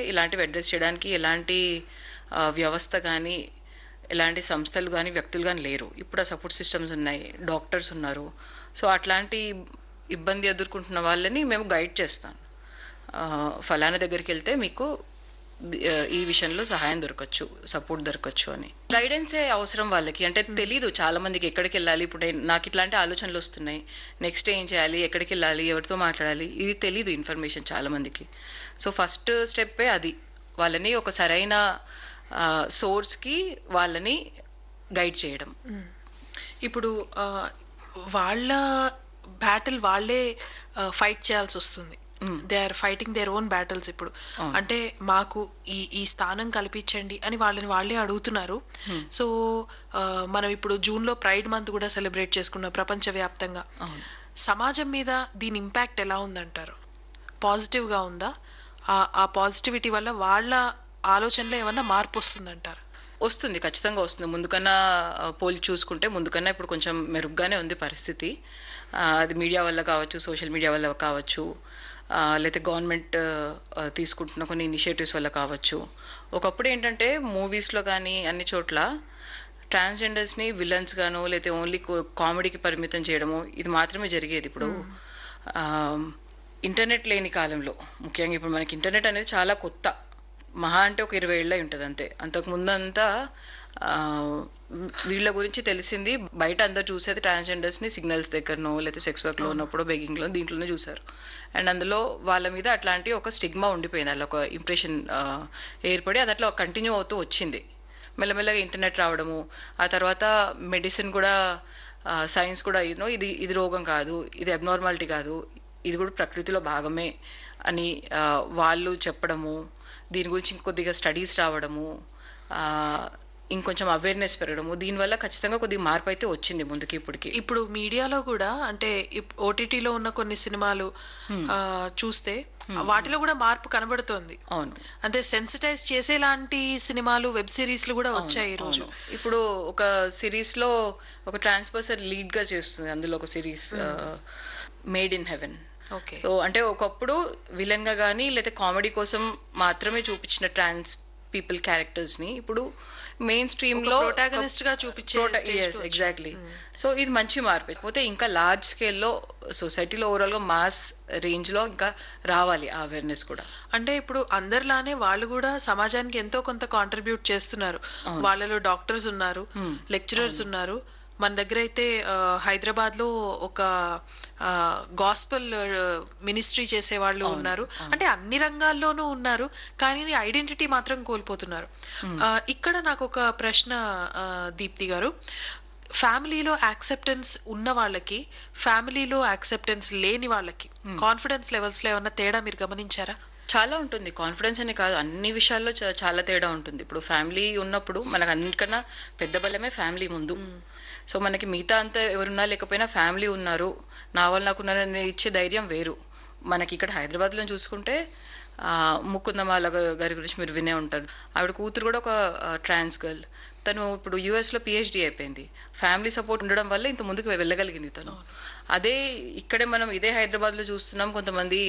ఇలాంటివి అడ్రస్ చేయడానికి ఎలాంటి ఆ, వ్యవస్థ కానీ ఎలాంటి సంస్థలు కానీ వ్యక్తులు కానీ లేరు ఇప్పుడు ఆ సపోర్ట్ సిస్టమ్స్ ఉన్నాయి డాక్టర్స్ ఉన్నారు సో అట్లాంటి ఇబ్బంది ఎదుర్కొంటున్న వాళ్ళని మేము గైడ్ చేస్తాం ఆ, ఫలానా దగ్గరికి వెళ్తే మీకు ది- ఆ, ఈ విషయంలో సహాయం దొరకచ్చు సపోర్ట్ దొరకచ్చు అని గైడెన్సే అవసరం వాళ్ళకి అంటే తెలీదు చాలా మందికి ఎక్కడికి వెళ్ళాలి ఇప్పుడు నేను- నాకు ఇట్లాంటి ఆలోచనలు వస్తున్నాయి నెక్స్ట్ ఏం చేయాలి ఎక్కడికి వెళ్ళాలి ఎవరితో మాట్లాడాలి ఇది తెలీదు ఇన్ఫర్మేషన్ చాలా మందికి సో ఫస్ట్ స్టెప్పే అది వాళ్ళని ఒక సరైన సోర్స్ కి వాళ్ళని గైడ్ చేయడం ఇప్పుడు ఆ, వాళ్ళ బ్యాటిల్ వాళ్ళే ఫైట్ చేయాల్సి వస్తుంది Mm. They are fighting their own battles ఇప్పుడు అవును. అంటే మాకు ఈ ఈ స్థానం కల్పించండి అని వాళ్ళని వాళ్ళే అడుగుతున్నారు Hmm. సో ఆ, మనం ఇప్పుడు జూన్ లో ప్రైడ్ మంత్ కూడా సెలబ్రేట్ చేసుకున్నాం ప్రపంచవ్యాప్తంగా అవును సమాజం మీద దీని ఇంపాక్ట్ ఎలా ఉందంటారు పాజిటివ్ గా ఉందా ఆ- ఆ పాజిటివిటీ వల్ల వాళ్ళ ఆలోచనలో ఏమన్నా మార్పు వస్తుందంటారు వస్తుంది ఖచ్చితంగా వస్తుంది ముందుకన్నా ఆ, పోలి చూసుకుంటే ముందుకన్నా ఇప్పుడు కొంచెం మెరుగ్గానే ఉంది పరిస్థితి ఆ, అది మీడియా వల్ల కావచ్చు సోషల్ మీడియా వల్ల కావచ్చు ఆ, లేకపోతే గవర్నమెంట్ ఆ, తీసుకుంటున్న కొన్ని ఇనిషియేటివ్స్ వల్ల కావచ్చు ఒకప్పుడు ఏంటంటే మూవీస్లో కానీ అన్ని చోట్ల ట్రాన్స్జెండర్స్ని విలన్స్ గాను లేకపోతే ఓన్లీ కామెడీకి పరిమితం చేయడము ఇది మాత్రమే జరిగేది ఇప్పుడు ఆ, ఇంటర్నెట్ లేని కాలంలో ముఖ్యంగా ఇప్పుడు మనకి ఇంటర్నెట్ అనేది చాలా కొత్త మహా అంటే ఒక ఇరవై ఏళ్ళై ఉంటుంది అంతే అంతకు ముందంతా ఆ, వీళ్ళ గురించి తెలిసింది బయట అందరు చూసేది ట్రాన్స్జెండర్స్ ని సిగ్నల్స్ దగ్గరనో లేకపోతే సెక్స్ వర్క్ లో ఉన్నప్పుడు బెగ్గింగ్ లో దీంట్లోనే చూసారు అండ్ అందులో వాళ్ళ మీద అట్లాంటి ఒక స్టిగ్మా ఉండిపోయింది అలా ఒక ఇంప్రెషన్ ఏర్పడి అది అట్లా కంటిన్యూ అవుతూ వచ్చింది మెల్లమెల్లగా ఇంటర్నెట్ రావడము ఆ తర్వాత మెడిసిన్ కూడా సైన్స్ కూడా యూనో ఇది ఇది రోగం కాదు ఇది అబ్నార్మాలిటీ కాదు ఇది కూడా ప్రకృతిలో భాగమే అని ఆ, వాళ్ళు చెప్పడము దీని గురించి ఇంకొద్దిగా స్టడీస్ రావడము ఆ, ఇంకొంచెం అవేర్నెస్ పెరగడము దీనివల్ల ఖచ్చితంగా కొద్దిగా మార్పు అయితే వచ్చింది ముందుకి ఇప్పటికి ఇప్పుడు మీడియాలో కూడా అంటే ఓటీటీలో ఉన్న కొన్ని సినిమాలు Hmm. ఆ, చూస్తే వాటిలో కూడా మార్పు కనబడుతోంది అవును అంటే సెన్సిటైజ్ చేసేలాంటి సినిమాలు వెబ్ సిరీస్లు కూడా వచ్చాయి ఈ రోజు అవును. ఇప్పుడు ఒక సిరీస్ లో ఒక ట్రాన్స్ పర్సన్ లీడ్ గా చేస్తుంది అందులో ఒక series made in heaven okay so అంటే ఒకప్పుడు విలన్ గా కానీ లేదా కామెడీ కోసం మాత్రమే చూపించిన ట్రాన్స్ పీపుల్ క్యారెక్టర్స్ ని ఇప్పుడు మెయిన్ స్ట్రీమ్ లో protagonist గా చూపించే stage కి వచ్చింది. ఎగ్జాక్ట్లీ సో ఇది మంచి మార్పు పోతే ఇంకా లార్జ్ స్కేల్లో సొసైటీలో ఓవరాల్ గా మాస్ రేంజ్ లో ఇంకా రావాలి ఆ అవేర్నెస్ కూడా అంటే ఇప్పుడు అందరిలానే వాళ్ళు కూడా సమాజానికి ఎంతో కొంత కాంట్రిబ్యూట్ చేస్తున్నారు అవును. వాళ్ళలో డాక్టర్స్ ఉన్నారు Hmm. లెక్చరర్స్ ఉన్నారు మన దగ్గర అయితే హైదరాబాద్ లో ఒక గాస్పల్ మినిస్ట్రీ చేసే వాళ్ళు అవును, ఉన్నారు అవును. అంటే అన్ని రంగాల్లోనూ ఉన్నారు కానీ ఐడెంటిటీ మాత్రం కోల్పోతున్నారు ఆ, ఇక్కడ నాకు ఒక ప్రశ్న ఆ, దీప్తి గారు ఫ్యామిలీలో యాక్సెప్టెన్స్ ఉన్న వాళ్ళకి ఫ్యామిలీలో యాక్సెప్టెన్స్ లేని వాళ్ళకి కాన్ఫిడెన్స్ లెవెల్స్ లో ఏమన్నా తేడా మీరు గమనించారా చాలా ఉంటుంది కాన్ఫిడెన్స్ అని కాదు అన్ని విషయాల్లో చా- చాలా తేడా ఉంటుంది ఇప్పుడు ఫ్యామిలీ ఉన్నప్పుడు మనకు అన్నిటికన్నా పెద్ద బలమే ఫ్యామిలీ ముందు సో మనకి మిగతా అంతా ఎవరున్నా లేకపోయినా ఫ్యామిలీ ఉన్నారు నా వల్ల నాకు ఉన్నారని ఇచ్చే ధైర్యం వేరు మనకి ఇక్కడ హైదరాబాద్ లో చూసుకుంటే ఆ, ముకుందమాల గా- గారి గురించి మీరు వినే ఉంటారు ఆవిడ కూతురు కూడా ఒక ట్రాన్స్ గర్ల్ తను ఇప్పుడు యుఎస్ లో పిహెచ్డి అయిపోయింది ఫ్యామిలీ సపోర్ట్ ఉండడం వల్ల ఇంత ముందుకు వెళ్ళగలిగింది తను అదే ఇక్కడే మనం ఇదే హైదరాబాద్ లో చూస్తున్నాం కొంతమంది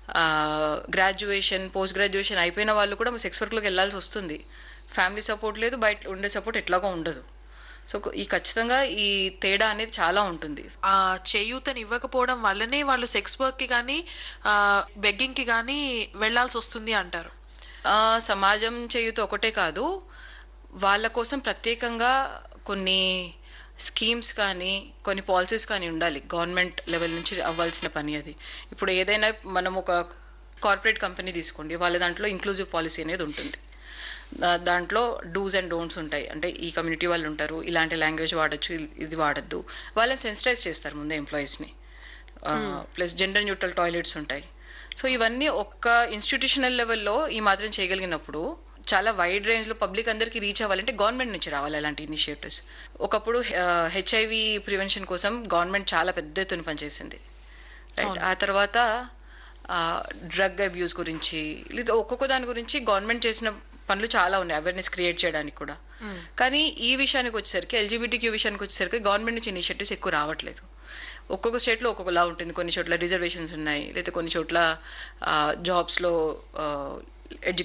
గ్రాడ్యుయేషన్ పోస్ట్ గ్రాడ్యుయేషన్ అయిపోయిన వాళ్ళు కూడా సెక్స్ వర్క్ లోకి వెళ్లాల్సి వస్తుంది ఫ్యామిలీ సపోర్ట్ లేదు బయట ఉండే సపోర్ట్ ఎట్లాగో ఉండదు సో ఈ ఖచ్చితంగా ఈ తేడా అనేది చాలా ఉంటుంది ఆ చేయూతని ఇవ్వకపోవడం వల్లనే వాళ్ళు సెక్స్ వర్క్ కి కానీ బెగ్గింగ్ కి కానీ వెళ్లాల్సి వస్తుంది అంటారు ఆ, సమాజం చేయుత ఒకటే కాదు వాళ్ళ కోసం ప్రత్యేకంగా కొన్ని స్కీమ్స్ కానీ కొన్ని పాలసీస్ కానీ ఉండాలి గవర్నమెంట్ లెవెల్ నుంచి అవ్వాల్సిన పని అది ఇప్పుడు ఏదైనా మనం ఒక కార్పొరేట్ కంపెనీ తీసుకోండి వాళ్ళ దాంట్లో ఇంక్లూజివ్ పాలసీ అనేది ఉంటుంది దా- దాంట్లో డూస్ అండ్ డోంట్స్ ఉంటాయి అంటే ఈ కమ్యూనిటీ వాళ్ళు ఉంటారు ఇలాంటి లాంగ్వేజ్ వాడచ్చు ఇ- ఇది వాడద్దు వాళ్ళని సెన్సిటైజ్ చేస్తారు ముందే ఎంప్లాయీస్ని ప్లస్ జెండర్ న్యూట్రల్ టాయిలెట్స్ ఉంటాయి సో ఇవన్నీ ఒక్క ఇన్స్టిట్యూషనల్ లెవెల్లో ఈ మాత్రం చేయగలిగినప్పుడు చాలా వైడ్ రేంజ్ లో పబ్లిక్ అందరికి రీచ్ అవ్వాలంటే గవర్నమెంట్ నుంచి రావాలి అలాంటి ఇనిషియేటివ్స్ ఒకప్పుడు హెచ్ఐవి ప్రివెన్షన్ కోసం గవర్నమెంట్ చాలా పెద్ద ఎత్తున పనిచేసింది రైట్ ఆ తర్వాత డ్రగ్ అబ్యూస్ గురించి లేదా ఒక్కొక్క దాని గురించి గవర్నమెంట్ చేసిన పనులు చాలా ఉన్నాయి అవేర్నెస్ క్రియేట్ చేయడానికి కూడా కానీ ఈ విషయానికి వచ్చేసరికి ఎల్జీబీటీ క్యూ విషయానికి వచ్చేసరికి గవర్నమెంట్ నుంచి ఇనిషియేటివ్స్ ఎక్కువ రావట్లేదు ఒక్కొక్క స్టేట్ లో ఒక్కొక్కలా ఉంటుంది కొన్ని చోట్ల రిజర్వేషన్స్ ఉన్నాయి లేదా కొన్ని చోట్ల జాబ్స్ లో ఎడ్యుకేషన్